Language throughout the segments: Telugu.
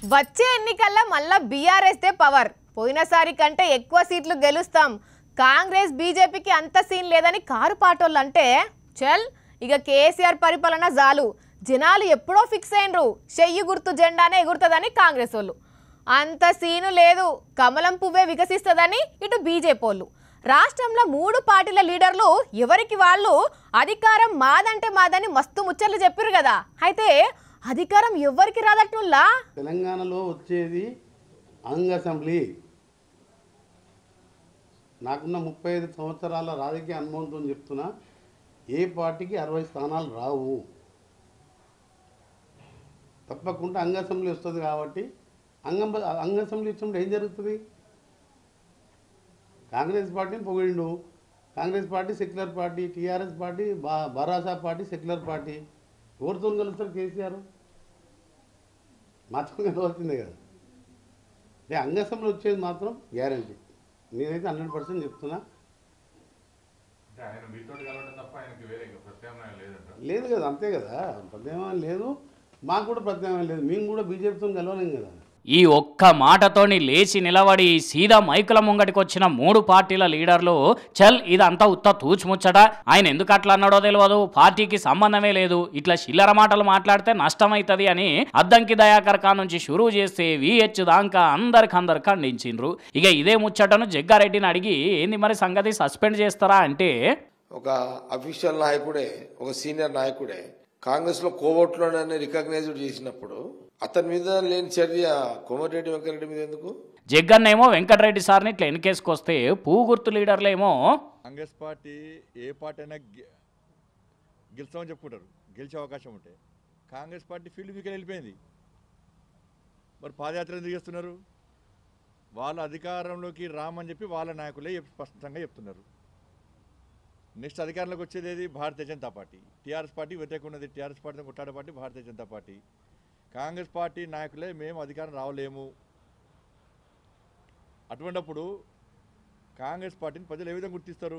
వచ్చే ఎన్నికల్లో మళ్ళా బీఆర్ఎస్ దే పవర్ పోయినసారి కంటే ఎక్కువ సీట్లు గెలుస్తాం కాంగ్రెస్ బీజేపీకి అంత సీన్ లేదని కారు పాటోళ్ళు అంటే చల్ ఇక కేసీఆర్ పరిపాలన జాలు జనాలు ఎప్పుడో ఫిక్స్ అయినరు చెయ్యి గుర్తు జెండానే ఎగురుతుందని కాంగ్రెస్ వాళ్ళు అంత సీను లేదు కమలం పువ్వే వికసిస్తుందని ఇటు బీజేపీ వాళ్ళు రాష్ట్రంలో మూడు పార్టీల లీడర్లు ఎవరికి వాళ్ళు అధికారం మాదంటే మాదని మస్తు ముచ్చట్లు చెప్పారు కదా అయితే అధికారం ఎవరికి రాదట్టుల్లా తెలంగాణలో వచ్చేది అంగ అసెంబ్లీ నాకున్న ముప్పై ఐదు సంవత్సరాల రాజకీయ అనుభవంతో చెప్తున్నా ఏ పార్టీకి అరవై స్థానాలు రావు తప్పకుండా అంగ అసెంబ్లీ వస్తుంది కాబట్టి అంగం అంగ అసెంబ్లీ వచ్చినప్పుడు ఏం జరుగుతుంది కాంగ్రెస్ పార్టీని పొగిడిండు Congress party secular party TRS party బా భరాసా పార్టీ సెక్యులర్ పార్టీ ఎవరితో కలుస్తారు కేసీఆర్ మాత్రం కలవాల్సిందే కదా అంటే అంగసంలో వచ్చేది మాత్రం గ్యారంటీ నేనైతే హండ్రెడ్ పర్సెంట్ చెప్తున్నా అంటే ఆయన మీతో కలవడం తప్ప ఆయనకి వేరే ఇంకా ప్రత్యామ్నాయం లేదంట లేదు కదా అంతే కదా ప్రత్యామ్నాయం లేదు మాకు కూడా ప్రత్యామ్నాయం లేదు మేము కూడా బీజేపీతో కలవలేం కదా ఈ ఒక్క మాటతోని లేచి నిలబడి సీదా మైకుల ముంగటికి వచ్చిన మూడు పార్టీల లీడర్లు చల్ ఇదంతా ఉత్త తూచుముచ్చట ఆయన ఎందుకు అట్లా అన్నాడో తెలియదు పార్టీకి సంబంధమే లేదు ఇట్లా చిల్లర మాటలు మాట్లాడితే నష్టమైతది అని అద్దంకి దయాకర్ ఖాన్ నుంచి షురువు చేస్తే విహెచ్ దాకా అందరికందరు ఖండించిండ్రు ఇక ఇదే ముచ్చటను జగ్గారెడ్డిని అడిగి ఏంది మరి సంగతి సస్పెండ్ చేస్తారా అంటే ఒక అఫీషియల్ నాయకుడే ఒక సీనియర్ నాయకుడే కాంగ్రెస్ లో కోవట్లోనే రికగ్నైజ్డ్ చేసినప్పుడు అతని మీద లేని చర్య కోమటిరెడ్డి వెంకరెడ్డి మీద ఎందుకు జగ్గన్నేమో వెంకటరెడ్డి సార్ని ఇట్లా ఎన్నికేసుకొస్తే పువ్వు గుర్తు లీడర్లేమో కాంగ్రెస్ పార్టీ ఏ పార్టీ అయినా గె- గెలుస్తామని చెప్పుకుంటారు గెలిచే అవకాశం ఉంటే కాంగ్రెస్ పార్టీ ఫీల్డ్ మీకు వెళ్ళిపోయింది మరి పాదయాత్ర ఎందుకు చేస్తున్నారు వాళ్ళ అధికారంలోకి రామని చెప్పి వాళ్ళ నాయకులే చెప్- స్పష్టంగా చెప్తున్నారు నెక్స్ట్ అధికారంలోకి వచ్చేది ఏది Bharatiya Janata party TRS party వ్యతిరేక ఉన్నది టీఆర్ఎస్ పార్టీతో కొట్టాడే party Bharatiya Janata party Congress party నాయకులే మేము అధికారం రావలేము అటువంటప్పుడు కాంగ్రెస్ పార్టీని ప్రజలు ఏ విధంగా గుర్తిస్తారు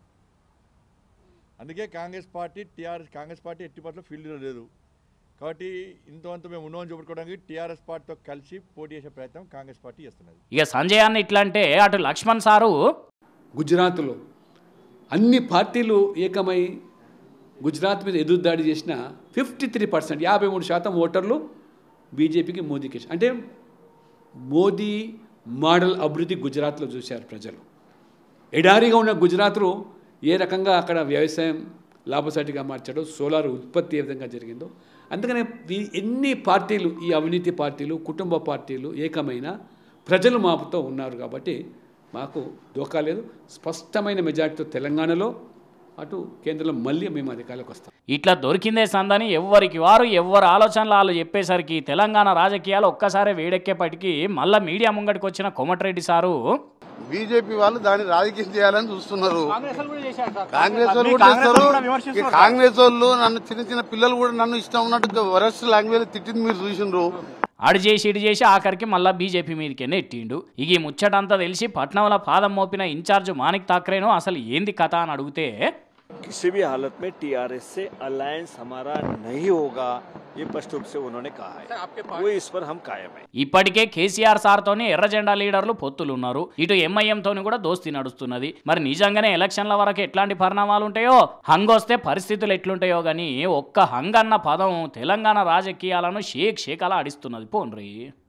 అందుకే Congress party TRS Congress party ఎట్టి పట్ల ఫీల్డ్లో లేదు కాబట్టి ఇంతవంత మేము ఉన్నామని చూపెట్టుకోవడానికి టీఆర్ఎస్ పార్టీతో కలిసి పోటీ చేసే ప్రయత్నం కాంగ్రెస్ పార్టీ చేస్తున్నది ఇక సంజయ్ అన్న ఇట్లా అంటే అటు లక్ష్మణ్ సారు గుజరాత్లో అన్ని పార్టీలు ఏకమై గుజరాత్ మీద ఎదురుదాడి చేసిన ఫిఫ్టీ త్రీ పర్సెంట్ యాభై మూడు శాతం ఓటర్లు బీజేపీకి మోదీకి వేశారు. అంటే మోదీ మోడల్ అభివృద్ధి గుజరాత్లో చూశారు ప్రజలు ఎడారిగా ఉన్న గుజరాత్లో ఏ రకంగా అక్కడ వ్యవసాయం లాభసాటిగా మార్చాడో సోలార్ ఉత్పత్తి ఏ విధంగా జరిగిందో అందుకనే ఈ ఎన్ని పార్టీలు ఈ అవినీతి పార్టీలు కుటుంబ పార్టీలు ఏకమైన ప్రజలు మాపుతో ఉన్నారు కాబట్టి మాకు దోకా లేదు స్పష్టమైన మెజార్టీతో తెలంగాణలో అటు కేంద్రంలో మళ్ళీ మేము అధికారులకు వస్తాం ఇట్లా దొరికిందే సందని ఎవ్వరికి వారు ఎవ్వరు ఆలోచనలు వాళ్ళు చెప్పేసరికి తెలంగాణ రాజకీయాలు ఒక్కసారి వేడెక్కేపటికి మళ్ళా మీడియా ముంగటికి వచ్చిన కోమటిరెడ్డి సారు బీజేపీ వాళ్ళు దాన్ని రాజకీయం చేయాలని చూస్తున్నారు కాంగ్రెస్ వాళ్ళు కూడా చేస్తారు ఈ కాంగ్రెస్ వాళ్ళు నన్ను చిన్న చిన్న పిల్లలు కూడా నన్ను ఇష్టం ఉన్నట్టు వరస్ట్ లాంగ్వేజ్ తిట్టింది మీరు చూసిండ్రు ఆడు చేసి ఇటు చేసి ఆఖరికి మళ్ళా బీజేపీ మీదకే నెట్టిండు ఇక ఈ ముచ్చటంతా తెలిసి పట్నంలో పాదం మోపిన ఇన్ఛార్జ్ మాణిక్ ఠాక్రేను అసలు ఏంది కథ అని అడిగితే किसी भी हालत में टीआरएस से अलायंस हमारा नहीं होगा ये स्पष्ट रूप से उन्होंने कहा है वो इस पर हम कायम हैं ఇప్పటికే కేసీఆర్ సార్తోని ఎర్ర జెండా లీడర్లు పొత్తులున్నారు ఇటు ఎంఐఎంతోని కూడా దోస్తీ నడుస్తున్నది మరి నిజంగానే ఎలక్షన్ల వరకు ఎట్లాంటి పరిణామాలు ఉంటాయో హంగొస్తే పరిస్థితులు ఎట్లుంటాయో గానీ ఒక్క హంగన్న పదం తెలంగాణ రాజకీయాలను షేక్ షేక్ అలా ఆడిస్తున్నది పోన్రీ